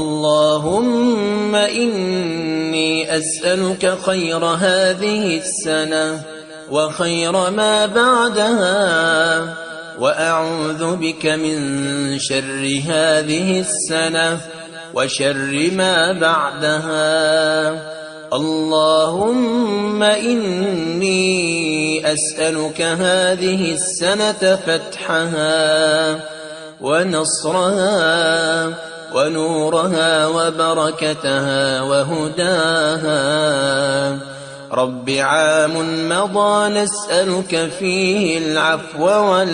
اللهم إني أسألك خير هذه السنة وخير ما بعدها وأعوذ بك من شر هذه السنة وشر ما بعدها اللهم إني أسألك هذه السنة فتحها ونصرها ونورها وبركتها وهداها رب عام مضى نسألك فيه العفو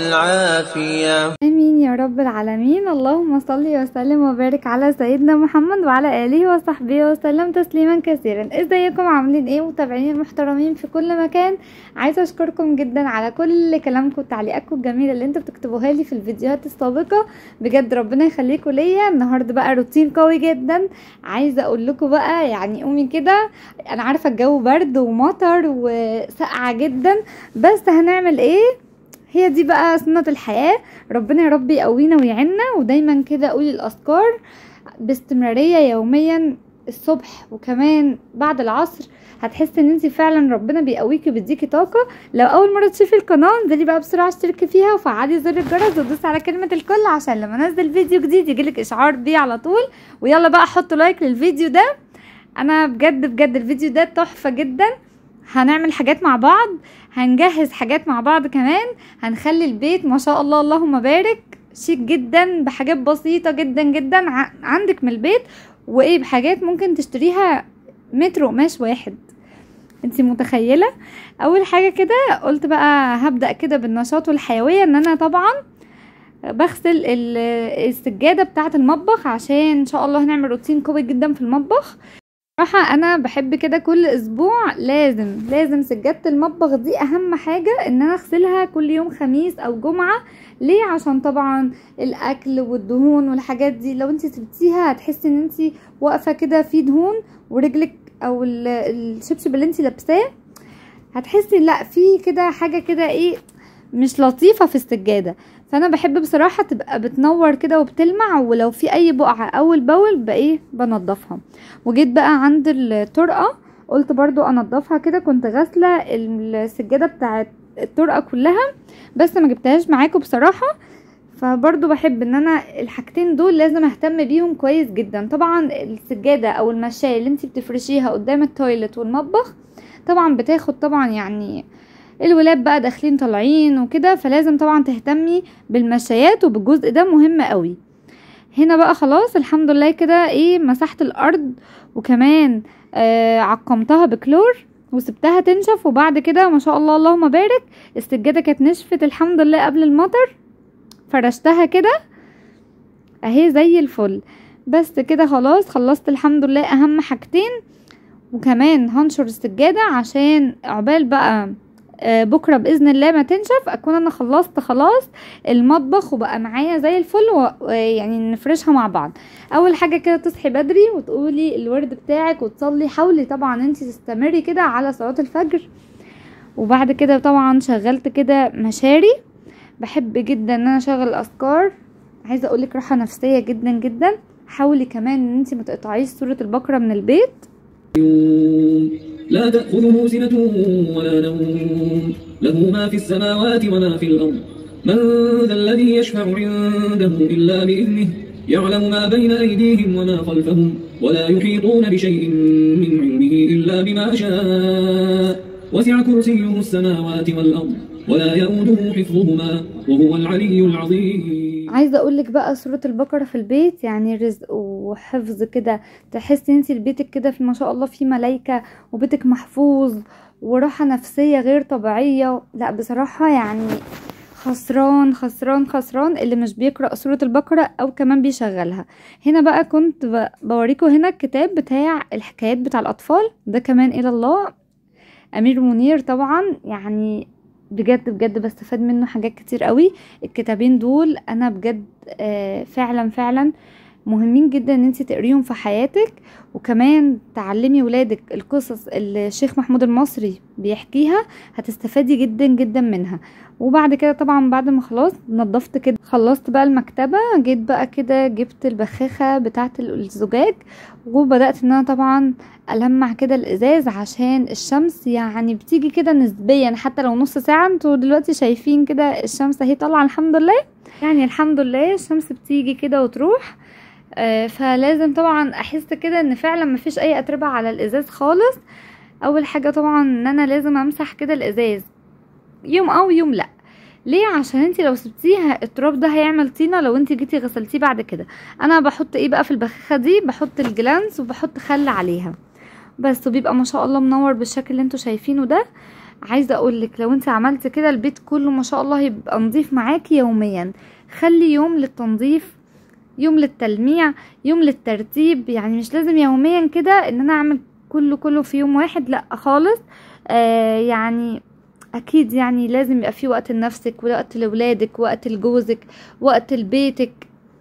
والعافية امين يا رب العالمين اللهم صل وسلم وبارك على سيدنا محمد وعلى اله وصحبه وسلم تسليما كثيرا ازيكم عاملين ايه متابعين المحترمين في كل مكان عايزه اشكركم جدا على كل كلامكم وتعليقاتكم الجميله اللي انتوا بتكتبوها لي في الفيديوهات السابقه بجد ربنا يخليكم ليا النهارده بقى روتين قوي جدا عايزه اقول لكم بقى يعني قومي كده انا عارفه الجو برد ومطر وسقعه جدا بس هنعمل ايه هي دي بقى سنة الحياة ربنا يا رب يقوينا ويعيننا ودايما كده قولي الأذكار باستمرارية يوميا الصبح وكمان بعد العصر هتحسي ان انت فعلا ربنا بيقويكي وبيديكي طاقة لو اول مرة تشوفي القناة انزلي بقى بسرعة اشتركي فيها وفعلي زر الجرس وتدوسي على كلمة الكل عشان لما انزل فيديو جديد يجيلك اشعار بيه على طول ويلا بقى حطوا لايك للفيديو ده انا بجد بجد الفيديو ده تحفة جدا هنعمل حاجات مع بعض هنجهز حاجات مع بعض كمان هنخلي البيت ما شاء الله اللهم بارك شيك جدا بحاجات بسيطة جدا جدا ع- عندك من البيت وايه بحاجات ممكن تشتريها متر قماش واحد انتي متخيلة اول حاجة كده قلت بقى هبدأ كده بالنشاط والحيوية ان انا طبعا بغسل ال- السجادة بتاعة المطبخ عشان ان شاء الله هنعمل روتين قوي جدا في المطبخ صراحة انا بحب كده كل اسبوع لازم لازم سجادة المطبخ دي اهم حاجة ان انا اغسلها كل يوم خميس او جمعة ليه عشان طبعا الاكل والدهون والحاجات دي لو انت سبتيها هتحسي ان انت واقفة كده في دهون ورجلك او ال- الشبشب اللي انت لابساه هتحسي لا في كده حاجة كده ايه مش لطيفة في السجادة فانا بحب بصراحة تبقى بتنور كده وبتلمع ولو في اي بقعة اول باول بايه بنضفها وجيت بقى عند الطرقة قلت برضو انضفها كده كنت غاسلة السجادة بتاعت الطرقة كلها بس ما جبتهاش معاكم بصراحة فبرضو بحب ان انا الحاجتين دول لازم اهتم بيهم كويس جدا طبعا السجادة او المشاية اللي انتي بتفرشيها قدام التويلت والمطبخ طبعا بتاخد طبعا يعني الولاد بقى داخلين طالعين وكده فلازم طبعا تهتمي بالمشايات وبالجزء ده مهم قوي هنا بقى خلاص الحمد لله كده ايه مسحت الارض وكمان آه عقمتها بكلور وسبتها تنشف وبعد كده ما شاء الله اللهم بارك السجاده كانت نشفت الحمد لله قبل المطر فرشتها كده اهي زي الفل بس كده خلاص خلصت الحمد لله اهم حاجتين وكمان هنشر السجاده عشان عقبال بقى آه، بكره باذن الله ما تنشف اكون انا خلصت خلاص المطبخ وبقى معايا زي الفل ويعني نفرشها مع بعض اول حاجه كده تصحي بدري وتقولي الورد بتاعك وتصلي حاولي طبعا انت تستمري كده على صلاه الفجر وبعد كده طبعا شغلت كده مشاري بحب جدا ان انا اشغل اذكار عايزه اقولك راحه نفسيه جدا جدا حاولي كمان ان انت ما تقطعيش سوره البقره من البيت لا تأخذه سنة ولا نوم له ما في السماوات وما في الأرض من ذا الذي يشفع عنده إلا بإذنه يعلم ما بين أيديهم وما خلفهم ولا يحيطون بشيء من علمه إلا بما شاء وسع كرسيه السماوات والأرض ولا يؤوده حفظهما وهو العلي العظيم عايزه اقولك بقى سوره البقره في البيت يعني رزق وحفظ كده تحسي انت بيتك كده في ما شاء الله في ملايكه وبيتك محفوظ وراحه نفسيه غير طبيعيه لا بصراحه يعني خسران خسران خسران اللي مش بيقرأ سورة البقرة أو كمان بيشغلها هنا بقى كنت ب- بوريكم هنا الكتاب بتاع الحكايات بتاع الأطفال ده كمان إلى الله أمير منير طبعا يعني بجد بجد بستفاد منه حاجات كتير قوي الكتابين دول انا بجد آه، فعلا فعلا مهمين جدا ان انت تقريهم في حياتك وكمان تعلمي ولادك القصص اللي الشيخ محمود المصري بيحكيها هتستفادي جدا جدا منها وبعد كده طبعا بعد ما خلاص نظفت كده خلصت بقى المكتبة جيت بقى كده جبت البخاخة بتاعة الزجاج وبدأت ان انا طبعا ألمع كده الإزاز عشان الشمس يعني بتيجي كده نسبيا حتى لو نص ساعة انتوا دلوقتي شايفين كده الشمس اهي طالعة الحمد لله يعني الحمد لله الشمس بتيجي كده وتروح آه، فلازم طبعا احس كده ان فعلا مفيش اي اتربة على الازاز خالص اول حاجة طبعا ان انا لازم امسح كده الازاز يوم او يوم لا ليه عشان انت لو سبتيها التراب ده هيعمل طينة لو انت جيتي غسلتيه بعد كده انا بحط ايه بقى في البخاخة دي بحط الجلانس وبحط خل عليها بس وبيبقى ما شاء الله منور بالشكل اللي انتوا شايفينه ده عايزه اقولك لو انت عملت كده البيت كله ما شاء الله يبقى نظيف معاكي يوميا خلي يوم للتنظيف يوم للتلميع يوم للترتيب يعني مش لازم يوميا كده ان انا اعمل كله كله في يوم واحد لا خالص آه يعني اكيد يعني لازم يبقى في وقت لنفسك وقت لولادك وقت لجوزك وقت لبيتك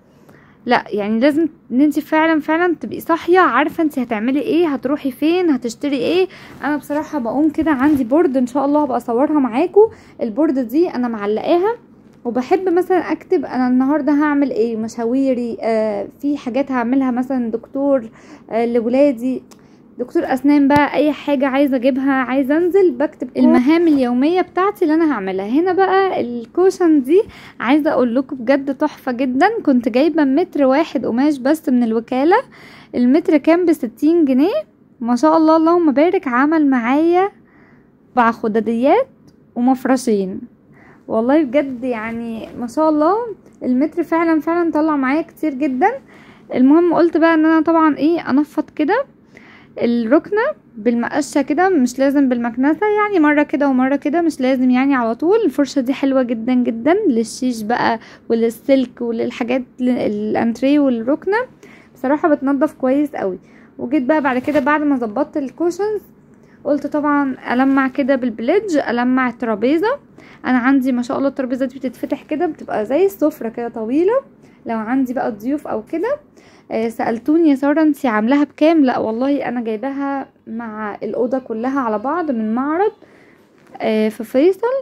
لا يعني لازم ان انت فعلا فعلا تبقي صاحيه عارفه انت هتعملي ايه هتروحي فين هتشتري ايه انا بصراحه بقوم كده عندي بورد ان شاء الله هبقى اصورها معاكم البورد دي انا معلقاها وبحب مثلا اكتب انا النهارده هعمل ايه مشاويري آه في حاجات هعملها مثلا دكتور آه لولادي دكتور اسنان بقى اي حاجه عايزه اجيبها عايزه انزل بكتب المهام اليوميه بتاعتي اللي انا هعملها هنا بقى الكوشن دي عايزه اقول لكم بجد تحفه جدا كنت جايبه متر واحد قماش بس من الوكاله المتر كان بستين جنيه ما شاء الله اللهم بارك عمل معايا اربع خداديات ومفرشين والله بجد يعني ما شاء الله المتر فعلا فعلا طلع معايا كتير جدا المهم قلت بقى ان انا طبعا ايه انفض كده الركنة بالمقشة كده مش لازم بالمكنسة يعني مرة كده ومرة كده مش لازم يعني على طول الفرشة دي حلوة جدا جدا للشيش بقى وللسلك وللحاجات الانتريه والركنة بصراحة بتنضف كويس قوي وجيت بقى بعد كده بعد ما ظبطت الكوشنز قلت طبعا المع كده بالبليدج المع الترابيزة انا عندي ما شاء الله الترابيزة دي بتتفتح كده بتبقى زي السفرة كده طويلة لو عندي بقى ضيوف او كده آه، سألتوني يا سارة انتي عاملاها بكام لا والله انا جايباها مع الأوضة كلها على بعض من معرض آه، في فيصل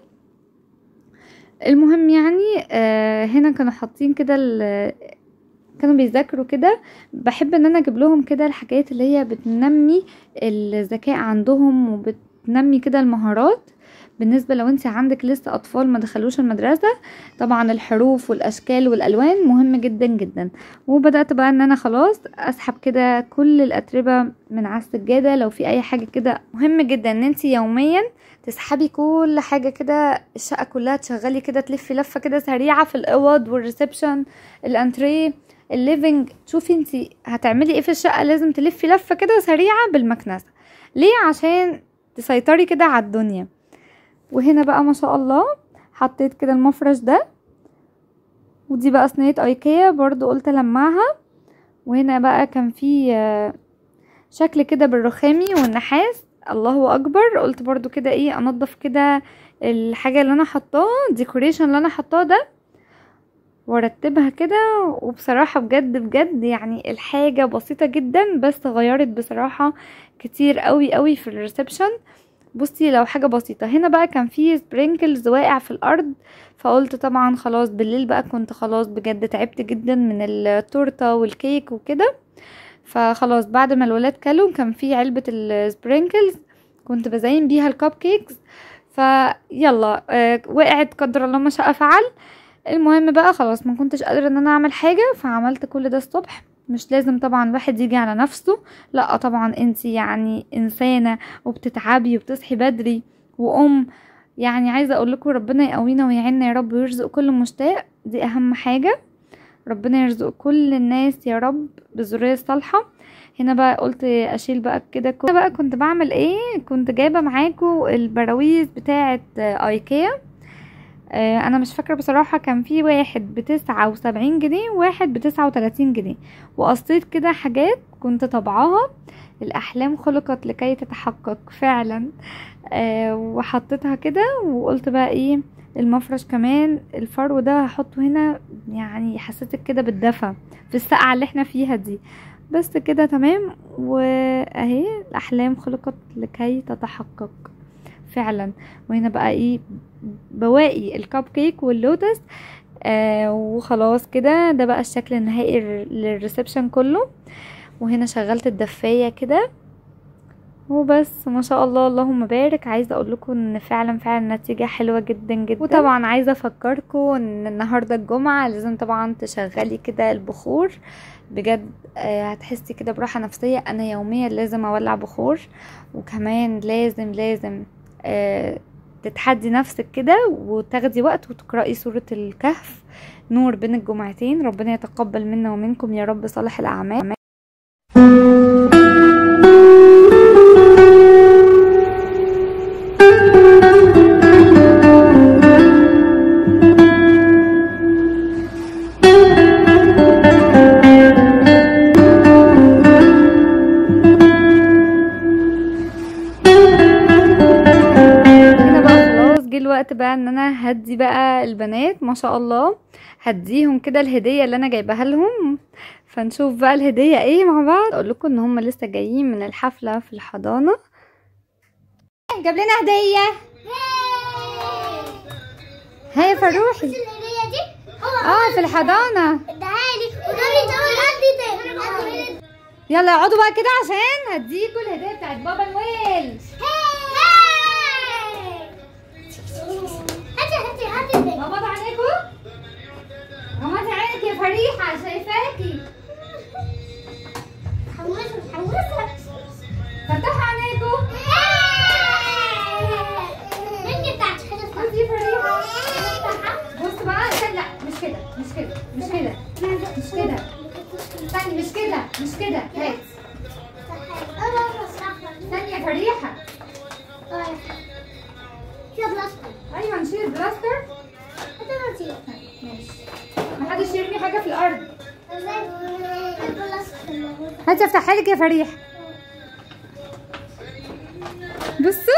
المهم يعني آه، هنا كانوا حاطين كده ال- كانوا بيذاكروا كده بحب ان انا اجيب لهم كده الحاجات اللي هي بتنمي الذكاء عندهم وبتنمي كده المهارات بالنسبة لو انت عندك لسه اطفال ما دخلوش المدرسة طبعا الحروف والاشكال والالوان مهم جدا جدا وبدأت بقى ان انا خلاص اسحب كده كل الاتربة من على السجادة لو في اي حاجة كده مهم جدا ان انت يوميا تسحبي كل حاجة كده الشقة كلها تشغلي كده تلفي لفة كده سريعة في الاوض والريسبشن الانتريه الليفينج شوفي انت هتعملي ايه في الشقة لازم تلفي لفة كده سريعة بالمكنسة ليه عشان تسيطري كده على الدنيا وهنا بقى ما شاء الله حطيت كده المفرش ده ودي بقى صينية ايكيا برضو قلت المعها وهنا بقى كان في آه، شكل كده بالرخامي والنحاس الله اكبر قلت برضو كده ايه انضف كده الحاجة اللي انا حطاها الديكوريشن اللي انا حطاه ده وارتبها كده وبصراحة بجد بجد يعني الحاجة بسيطة جدا بس غيرت بصراحة كتير قوي قوي في الريسبشن بصي لو حاجة بسيطة هنا بقى كان في سبرينكلز واقع في الارض فقلت طبعا خلاص بالليل بقى كنت خلاص بجد تعبت جدا من التورتة والكيك وكده فخلاص بعد ما الولاد كلوا كان في علبة السبرينكلز كنت بزين بيها الكب كيكس فيلا آه وقعت قدر الله ما شاء فعل المهم بقى خلاص ما كنتش قادرة ان انا اعمل حاجة فعملت كل ده الصبح مش لازم طبعا الواحد يجي على نفسه لا طبعا انت يعني انسانة وبتتعبي وبتصحي بدري وام يعني عايزة اقول لكم ربنا يقوينا ويعيننا يا رب ويرزق كل مشتاق دي اهم حاجة ربنا يرزق كل الناس يا رب بالذرية الصالحة هنا بقى قلت اشيل بقى كده كل بقى كنت بعمل ايه كنت جايبة معاكم البراويز بتاعة آه، ايكيا آه، انا مش فاكرة بصراحة كان في واحد بتسعة وسبعين جنيه وواحد بتسعة وتلاتين جنيه وقصيت كده حاجات كنت طبعاها الاحلام خلقت لكي تتحقق فعلا آه وحطيتها كده وقلت بقى ايه المفرش كمان الفرو ده هحطه هنا يعني حسيتك كده بالدفى في السقعة اللي احنا فيها دي بس كده تمام واهي الاحلام خلقت لكي تتحقق فعلا وهنا بقى ايه بواقي الكب كيك واللوتس آه وخلاص كده ده بقى الشكل النهائي للريسبشن كله وهنا شغلت الدفاية كده وبس ما شاء الله اللهم بارك عايزه اقول لكم ان فعلا فعلا النتيجه حلوه جدا جدا وطبعا عايزه افكركم ان النهارده الجمعه لازم طبعا تشغلي كده البخور بجد آه هتحسي كده براحه نفسيه انا يوميا لازم اولع بخور وكمان لازم لازم آه تتحدي نفسك كده وتاخدي وقت وتقرأي سورة الكهف نور بين الجمعتين ربنا يتقبل منا ومنكم يا رب صالح الأعمال هنا بقى خلاص جه الوقت بقى ان انا هدي بقى البنات ما شاء الله هديهم كده الهديه اللي انا جايباها لهم فنشوف بقى الهديه ايه مع بعض اقول لكم ان هم لسه جايين من الحفله في الحضانه جاب لنا هديه هي فروحي الهدية دي اه في الحضانه اديها لي ودوري دوري قد تاني يلا اقعدوا بقى كده عشان هديكوا الهديه بتاعت بابا نويل هاتي هاتي هاتي ده. غمض عينيكوا غمضي عينك يا فريحه شايفاكي حمسها حمسها فتحوا عينيكوا مني بتاعت حاجة بصي يا فريحه بص بقى استنى لا مش كده مش كده مش كده مش كده استني مش كده مش كده هات استني يا فريحه ايوه نشيل البلاستر ماشي محدش يرمي حاجه في الارض هاتي افتحها لك يا فريحه بصوا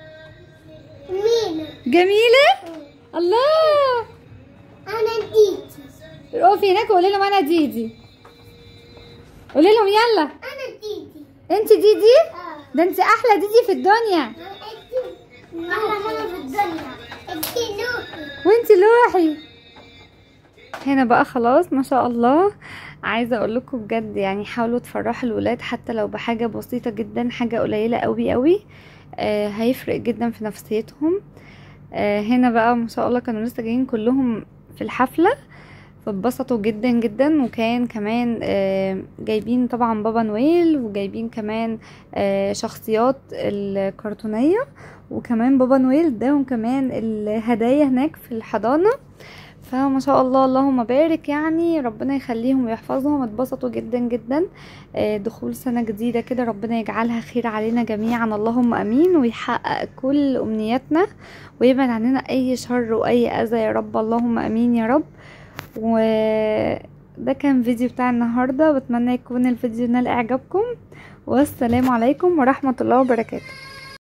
مين؟ جميله الله أنا ديدي اقفي هناك وقولي لهم انا ديدي قولي لهم يلا أنا ديدي انت ديدي اه ده انت احلى ديدي في الدنيا أحلى حاجة في الدنيا انتي لوحي وانت لوحي هنا بقى خلاص ما شاء الله عايزه اقول لكم بجد يعني حاولوا تفرحوا الولاد حتى لو بحاجه بسيطه جدا حاجه قليله قوي قوي آه هيفرق جدا في نفسيتهم آه هنا بقى ما شاء الله كانوا لسه جايين كلهم في الحفله فاتبسطوا جدا جدا وكان كمان آه جايبين طبعا بابا نويل وجايبين كمان آه شخصيات الكرتونيه وكمان بابا نويل اداهم كمان الهدايا هناك في الحضانه فما شاء الله اللهم بارك يعني ربنا يخليهم ويحفظهم اتبسطوا جدا جدا آه، دخول سنة جديدة كده ربنا يجعلها خير علينا جميعا اللهم امين ويحقق كل امنياتنا ويبعد عننا اي شر واي اذى يا رب اللهم امين يا رب وده كان فيديو بتاع النهاردة بتمنى يكون الفيديو نال اعجابكم والسلام عليكم ورحمة الله وبركاته